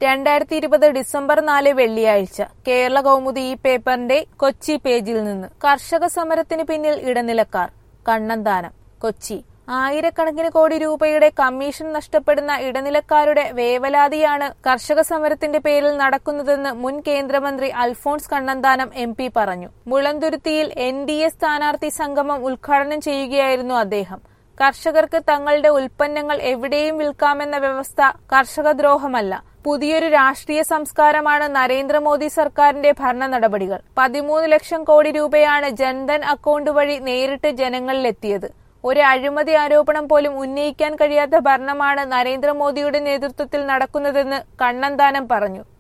രണ്ടായിരത്തി ഇരുപത് ഡിസംബർ നാല് വെള്ളിയാഴ്ച കേരള കൗമുദി ഈ പേപ്പറിന്റെ കൊച്ചി പേജിൽ നിന്ന് കർഷക സമരത്തിന് പിന്നിൽ ഇടനിലക്കാർ കണ്ണന്താനം കൊച്ചി ആയിരക്കണക്കിന് കോടി രൂപയുടെ കമ്മീഷൻ നഷ്ടപ്പെടുന്ന ഇടനിലക്കാരുടെ വേവലാതിയാണ് കർഷക സമരത്തിന്റെ പേരിൽ നടക്കുന്നതെന്ന് മുൻ കേന്ദ്രമന്ത്രി അൽഫോൺസ് കണ്ണന്താനം എം പി പറഞ്ഞു മുളന്തുരുത്തിയിൽ എൻ ഡി എ സ്ഥാനാർത്ഥി സംഗമം ഉദ്ഘാടനം ചെയ്യുകയായിരുന്നു അദ്ദേഹം കർഷകർക്ക് തങ്ങളുടെ ഉൽപ്പന്നങ്ങൾ എവിടെയും വിൽക്കാമെന്ന വ്യവസ്ഥ കർഷകദ്രോഹമല്ല പുതിയൊരു രാഷ്ട്രീയ സംസ്കാരമാണ് നരേന്ദ്രമോദി സർക്കാരിന്റെ ഭരണ നടപടികൾ പതിമൂന്ന് ലക്ഷം കോടി രൂപയാണ് ജൻധൻ അക്കൗണ്ട് വഴി നേരിട്ട് ജനങ്ങളിലെത്തിയത് ഒരു അഴിമതി ആരോപണം പോലും ഉന്നയിക്കാൻ കഴിയാത്ത ഭരണമാണ് നരേന്ദ്രമോദിയുടെ നേതൃത്വത്തിൽ നടക്കുന്നതെന്ന് കണ്ണന്താനം പറഞ്ഞു